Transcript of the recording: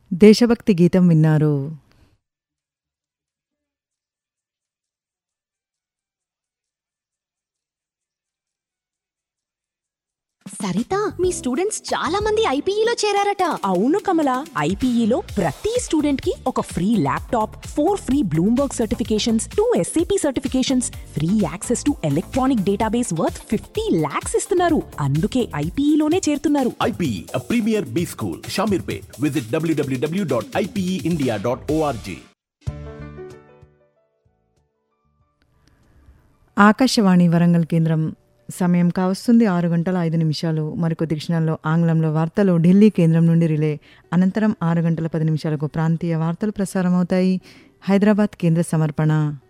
దేశభక్తి గీతం విన్నారు సరిత మీ స్టూడెంట్స్ చాలా మంది ఐపీఈలో చేరారట అవును కమల ఐపీఈలో ప్రతి స్టూడెంట్ కి ఒక free laptop for free Bloomberg certifications two SAP certifications free access to electronic database worth fifty lakhs ఇస్తున్నారు అందుకే ఐపీఈలోనే చేరుతున్నారు IPE, a premier B school, Shamirpet. Visit www.ipeindia.org. Akashvani Warangal కేంద్రం సమయం కావస్తుంది ఆరు గంటల ఐదు నిమిషాలు మరికొద్ది క్షణాల్లో ఆంగ్లంలో వార్తలు ఢిల్లీ కేంద్రం నుండి రిలే అనంతరం ఆరు గంటల పది నిమిషాలకు ప్రాంతీయ వార్తలు ప్రసారమవుతాయి హైదరాబాద్ కేంద్ర సమర్పణ